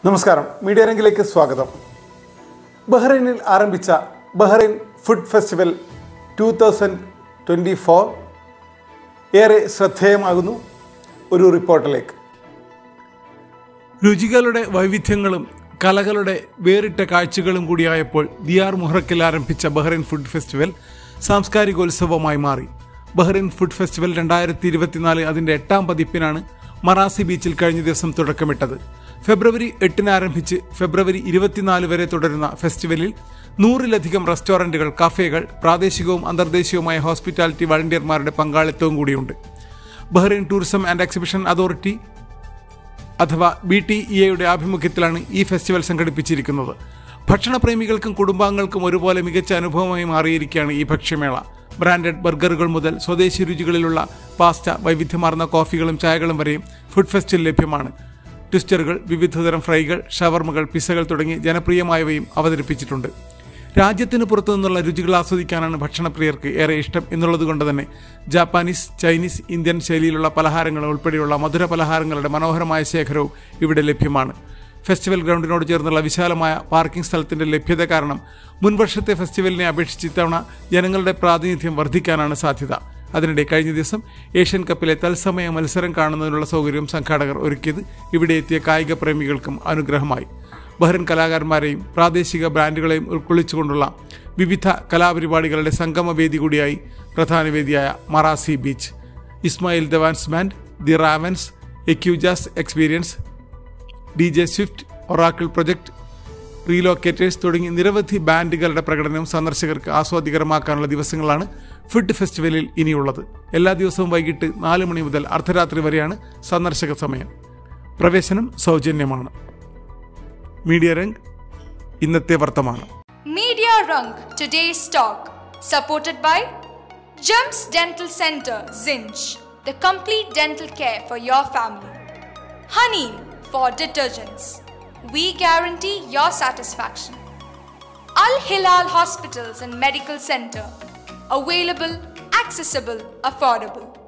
നമസ്കാരം മീഡിയ രംഗിലേക്ക് സ്വാഗതം ബഹ്റൈനിൽ ആരംഭിച്ച Bahrain food festival two thousand twenty four ഏറെ ശ്രദ്ധേയമാകുന്നു ഒരു റിപ്പോർട്ടിലേക്ക് രുചികളുടെ വൈവിധ്യങ്ങളും കലകളുടെ വേറിട്ട കാഴ്ചകളും കൂടിയായപ്പോൾ ദിയാർ മുഹറക്കിൽ ആരംഭിച്ച ബഹ്റൈൻ ഫുഡ് ഫെസ്റ്റിവൽ സാംസ്കാരികോത്സവമായി മാറി ബഹ്റൈൻ ഫുഡ് ഫെസ്റ്റിവൽ രണ്ടായിരത്തി ഇരുപത്തിനാല് അതിൻ്റെ എട്ടാം പതിപ്പിനാണ് മറാസി ബീച്ചിൽ കഴിഞ്ഞ ദിവസം തുടക്കമിട്ടത് ഫെബ്രുവരി എട്ടിന് ആരംഭിച്ച് ഫെബ്രുവരി ഇരുപത്തിനാല് വരെ തുടരുന്ന ഫെസ്റ്റിവലിൽ നൂറിലധികം റെസ്റ്റോറൻറ്റുകൾ കഫേകൾ പ്രാദേശികവും അന്തർദേശീയവുമായ ഹോസ്പിറ്റാലിറ്റി വളണ്ടിയർമാരുടെ പങ്കാളിത്തവും കൂടിയുണ്ട് Bahrain tourism and exhibition authority അഥവാ ബി ടി ഇ എയുടെ ആഭിമുഖ്യത്തിലാണ് ഈ ഫെസ്റ്റിവൽ സംഘടിപ്പിച്ചിരിക്കുന്നത് ഭക്ഷണപ്രേമികൾക്കും കുടുംബാംഗങ്ങൾക്കും ഒരുപോലെ മികച്ച അനുഭവമായി മാറിയിരിക്കുകയാണ് ഈ ഭക്ഷ്യമേള ബ്രാൻഡഡ് ബർഗറുകൾ മുതൽ സ്വദേശി രുചികളിലുള്ള പാസ്റ്റ വൈവിധ്യമാർന്ന കോഫികളും ചായകളും വരെയും ഫുഡ് ഫെസ്റ്റിൽ ലഭ്യമാണ് ട്വിസ്റ്ററുകൾ വിവിധതരം ഫ്രൈകൾ ഷവർമകൾ പിസകൾ തുടങ്ങി ജനപ്രിയമായവയും അവതരിപ്പിച്ചിട്ടുണ്ട് രാജ്യത്തിന് പുറത്തു നിന്നുള്ള രുചികൾ ആസ്വദിക്കാനാണ് ഭക്ഷണപ്രിയർക്ക് ഏറെ ഇഷ്ടം എന്നുള്ളതുകൊണ്ട് തന്നെ ജാപ്പാനീസ് ചൈനീസ് ഇന്ത്യൻ ശൈലിയിലുള്ള പലഹാരങ്ങൾ ഉൾപ്പെടെയുള്ള മധുര പലഹാരങ്ങളുടെ മനോഹരമായ ശേഖരവും ഇവിടെ ലഭ്യമാണ് ഫെസ്റ്റിവൽ ഗ്രൗണ്ടിനോട് ചേർന്നുള്ള വിശാലമായ പാർക്കിംഗ് സ്ഥലത്തിന്റെ ലഭ്യത കാരണം മുൻവർഷത്തെ ഫെസ്റ്റിവലിനെ അപേക്ഷിച്ച് ഇത്തവണ ജനങ്ങളുടെ പ്രാതിനിധ്യം വർദ്ധിക്കാനാണ് സാധ്യത അതിനിടെ കഴിഞ്ഞ ദിവസം ഏഷ്യൻ കപ്പിലെ തത്സമയ മത്സരം കാണുന്നതിനുള്ള സൗകര്യം സംഘാടകർ ഒരുക്കിയത് ഇവിടെ എത്തിയ കായിക പ്രേമികൾക്കും അനുഗ്രഹമായി ബഹ്റിൻ കലാകാരന്മാരെയും പ്രാദേശിക ബ്രാൻഡുകളെയും ഉൾക്കൊള്ളിച്ചുകൊണ്ടുള്ള വിവിധ കലാപരിപാടികളുടെ സംഗമവേദി കൂടിയായി പ്രധാന വേദിയായ മറാസി ബീച്ച് ഇസ്മായിൽ ദവാൻസ് ബാൻഡ് ദി റാവൻസ് എക്യൂജാസ് experience D J Swift Oracle Project Relocators തുടങ്ങി നിരവധി ബാൻഡുകളുടെ പ്രകടനവും സന്ദർശകർക്ക് ആസ്വാദികരമാക്കാനുള്ള ദിവസങ്ങളാണ് ഫുഡ് ഫെസ്റ്റിവലിൽ ഇനിയുള്ളത് എല്ലാ ദിവസവും വൈകിട്ട് നാല് മണി മുതൽ അർദ്ധരാത്രി വരെയാണ് സന്ദർശക സമയം പ്രവേശനം സൗജന്യമാണ് മീഡിയ രംഗ് ഇന്നത്തെ വർത്തമാനം Media Rung today's talk, supported by Gems Dental Center, Zinj, the complete dental care for your family. Honey for detergents. We guarantee your satisfaction. Al Hilal Hospitals and Medical Center. Available, accessible, affordable.